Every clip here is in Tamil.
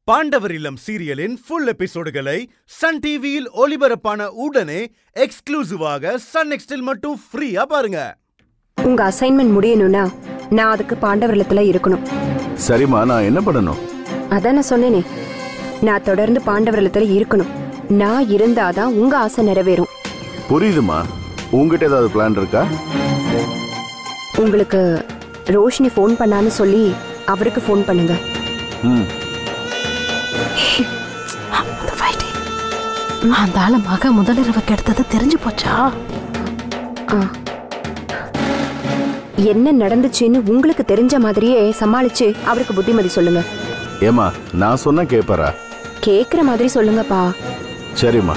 பாண்டவர் இல்லம் சீரியலின் ஃபுல் எபிசோடுகளை சன் டிவியில் ஒளிபரப்பான உடனே எக்ஸ்க்ளூசிவாக சன் நெக்ஸ்டில் மட்டும் ஃப்ரீயா பாருங்க உங்க அசைன்மெண்ட் முடியணும்னா நான் அதுக்கு பாண்டவர்லத்துல இருக்கணும் சரிம்மா நான் என்ன பண்ணணும் அதான் நான் சொன்னேனே நான் தொடர்ந்து பாண்டவர்லத்துல இருக்கணும் நான் இருந்தாதான் உங்க ஆசை நிறைவேறும் புரியுதுமா உங்ககிட்ட ஏதாவது பிளான் இருக்கா உங்களுக்கு ரோஷினி ஃபோன் பண்ணான்னு சொல்லி அவருக்கு ஃபோன் பண்ணுங்க ம் அந்த fight. அந்த ஆள மக முதலிரவு கெடுத்தது தெரிஞ்சு போச்சா ஆ. என்ன நடந்துச்சுன்னு உங்களுக்கு தெரிஞ்ச மாதிரியே சமாளிச்சு அவருக்கு புத்திமதி சொல்லுங்க ஏமா நான் சொன்னா கேட்பாரா கேக்குற மாதிரி சொல்லுங்கப்பா சரிம்மா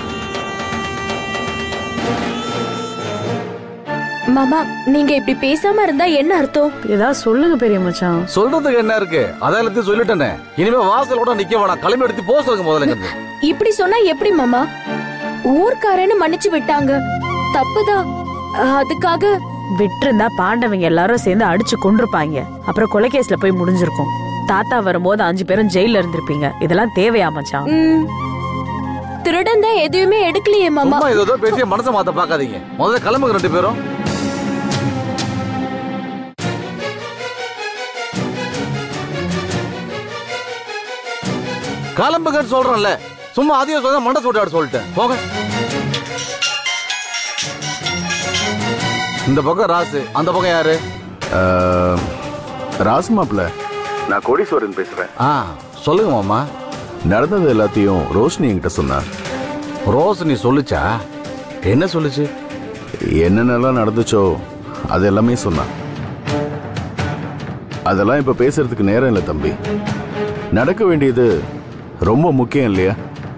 மாமா நீங்க இப்படி பேசாம இருந்தா என்ன அர்த்தம் ஏதாவது சொல்லுங்க பெரிய மச்சான் சொல்றதுக்கு என்ன இருக்கு அதான் எல்லாத்தையும் சொல்லிட்டேனே இனிமே வாசல் கூட நிக்க வேணாம் கிளம்பி எடுத்து போக சொல்லுங்க முதல்ல இங்கிருந்து. இப்படி சொன்னா எப்படி மாமா ஊர்க்காரன்னு மன்னிச்சு விட்டாங்க தப்புதான் அதுக்காக விட்டிருந்தா பாண்டவங்க எல்லாரும் சேர்ந்து அடிச்சு கொண்டிருப்பாங்க அப்புறம் கொலைகேஸ்ல போய் முடிஞ்சிருக்கும் தாத்தா வரும்போது அஞ்சு பேரும் ஜெயில இருந்திருப்பீங்க இதெல்லாம் தேவையா மச்சான் ம், திருடன் தான் எதுவுமே எடுக்கலையே மாமா சும்மா ஏதோ பேசிய மனசை மாத்த பாக்காதீங்க முதல்ல கிளம்புங்க ரெண்டு பேரும் கிளம்புங்கன்னு சொல்றேன்ல சும்மா அதையும் சொல்ல மண்டை சூட்டாடு சொல்லிட்டேன் போங்க இந்த பக்கம் ராசு அந்த பக்கம் யாரு அஹ், ராசு மாப்ள நான் கோடீஸ்வரன் பேசுறேன் ஆ சொல்லுங்க மாமா நடந்தது எல்லாத்தையும் ரோஷினி என்கிட்ட சொன்னா ரோஸ் நீ சொல்லுச்சா என்ன சொல்லுச்சு என்னென்னலாம் நடந்துச்சோ அது எல்லாமே சொன்னான் அதெல்லாம் இப்ப பேசுறதுக்கு நேரம் இல்லை தம்பி நடக்க வேண்டியது ரொம்ப முக்கியம் இல்லையா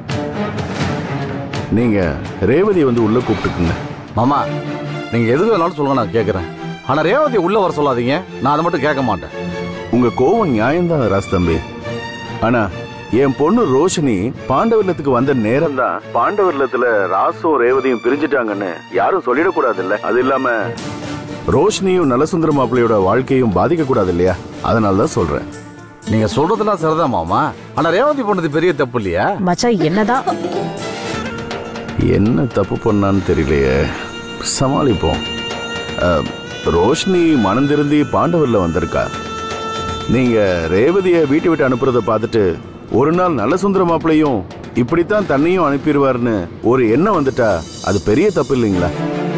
நீங்க ரேவதி வந்து உள்ள கூப்பிட்டுக்குங்க மாமா நீங்க எது வேணாலும் சொல்லுங்க நான் கேக்குறேன் ஆனா ரேவதி உள்ள வர சொல்லாதீங்க நான் அதை மட்டும் கேட்க மாட்டேன் உங்க கோவம் நியாயம்தான் ராஸ் தம்பி ஆனா என் பொண்ணு ரோஷினி பாண்டவர்லத்துக்கு வந்த நேரம் தான் பாண்டவர்லத்துல ராசும் ரேவதியும் பிரிஞ்சுட்டாங்கன்னு யாரும் சொல்லிடக்கூடாது அது இல்லாம ரோஷினியும் நலசுந்தர மாப்பிள்ளையோட வாழ்க்கையும் பாதிக்க கூடாது இல்லையா அதனால தான் சொல்றேன் நீங்க சொல்றதெல்லாம் சரிதான் மாமா ஆனா ரேவதி பண்ணது பெரிய தப்பு இல்லையா மச்சான் என்னதான் என்ன தப்பு பண்ணான்னு தெரியலையே சமாளிப்போம் அஹ், ரோஷினி மனம் திருந்தி பாண்டவர்ல வந்திருக்கா நீங்க ரேவதியை வீட்டை விட்டு அனுப்புறத பார்த்துட்டு ஒரு நாள் நல்ல சுந்தர மாப்பிளையும் இப்படித்தான் தன்னையும் அனுப்பிடுவார்னு ஒரு எண்ணம் வந்துட்டா அது பெரிய தப்பு இல்லைங்களா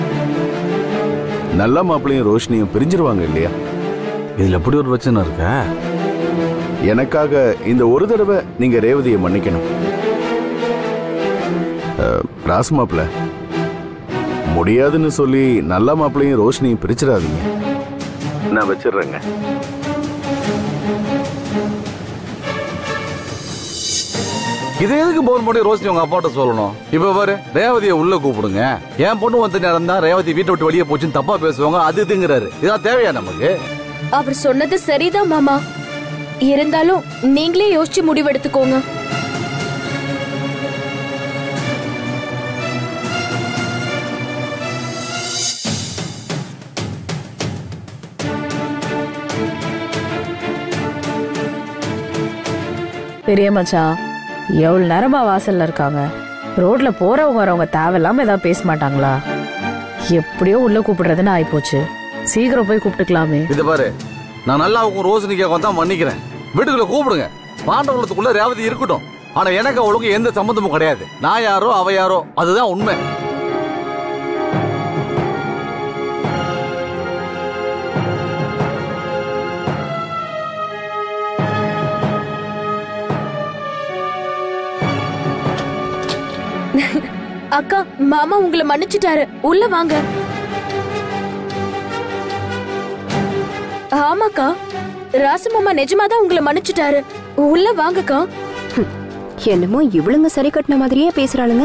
நல்ல மாப்பிளையும் ரோஷினியும் பிரிஞ்சிருவாங்க இல்லையா இதுல எப்படி ஒரு பிரச்சனை இருக்கா எனக்காக இந்த ஒரு தடவை நீங்க ரேவதியை மன்னிக்கணும் அஹ், ராசு மாப்பிள்ள முடியாதுன்னு சொல்லி நல்ல மாப்பிளையும் ரோஷினியும் பிரிச்சிடாதீங்க நான் வச்சிடுறேங்க இது எதுக்கு போன் பண்ணி ரோஷினி உங்க அப்பாட்ட சொல்லணும் இப்ப பாரு ரேவதியை உள்ள கூப்பிடுங்க என் பொண்ணு வந்து நேரம் தான் ரேவதி வீட்டை விட்டு வெளியே போச்சுன்னு தப்பா பேசுவாங்க அது இதுங்கிறாரு இதான் தேவையா நமக்கு அவர் சொன்னது சரிதான் மாமா இருந்தாலும் நீங்களே யோசிச்சு முடிவெடுத்துக்கோங்க பெரிய மச்சான் எவ்வளவு நேரமா வாசல்ல இருக்காங்க ரோட்ல போறவங்க வரவங்க தேவையில்லாம ஏதாவது பேச மாட்டாங்களா எப்படியோ உள்ள கூப்பிடுறதுன்னு ஆயிப்போச்சு சீக்கிரம் போய் கூப்பிட்டுக்கலாமே இத பாரு நான் நல்லா உங்க ரோஷினிக்காக வந்தா மன்னிக்கிறேன் வீட்டுக்குள்ள கூப்பிடுங்க பாண்டவளத்துக்குள்ள ரேவதி இருக்கட்டும் ஆனா எனக்கு அவளுக்கு எந்த சம்மந்தமும் கிடையாது நான் யாரோ அவ யாரோ அதுதான் உண்மை அக்கா மாமா உங்களை மன்னிச்சுட்டாரு உள்ள வாங்க ஆமாக்கா ராசு மாமா நிஜமாதான் உங்களை மன்னிச்சுட்டாரு உள்ள வாங்கக்கா என்னமோ இவளுங்க சரி கட்டின மாதிரியே பேசுறாளுங்க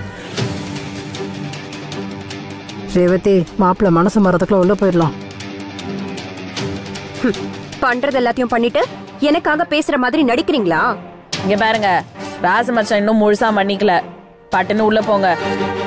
ரேவதி மாப்பிள்ள மனசு மரத்துக்குள்ள உள்ள போயிடலாம் பண்றது எல்லாத்தையும் பண்ணிட்டு எனக்காக பேசுற மாதிரி நடிக்கிறீங்களா இங்க பாருங்க ராச மச்சான் இன்னும் முழுசா மன்னிக்கல பட்டுன்னு உள்ள போங்க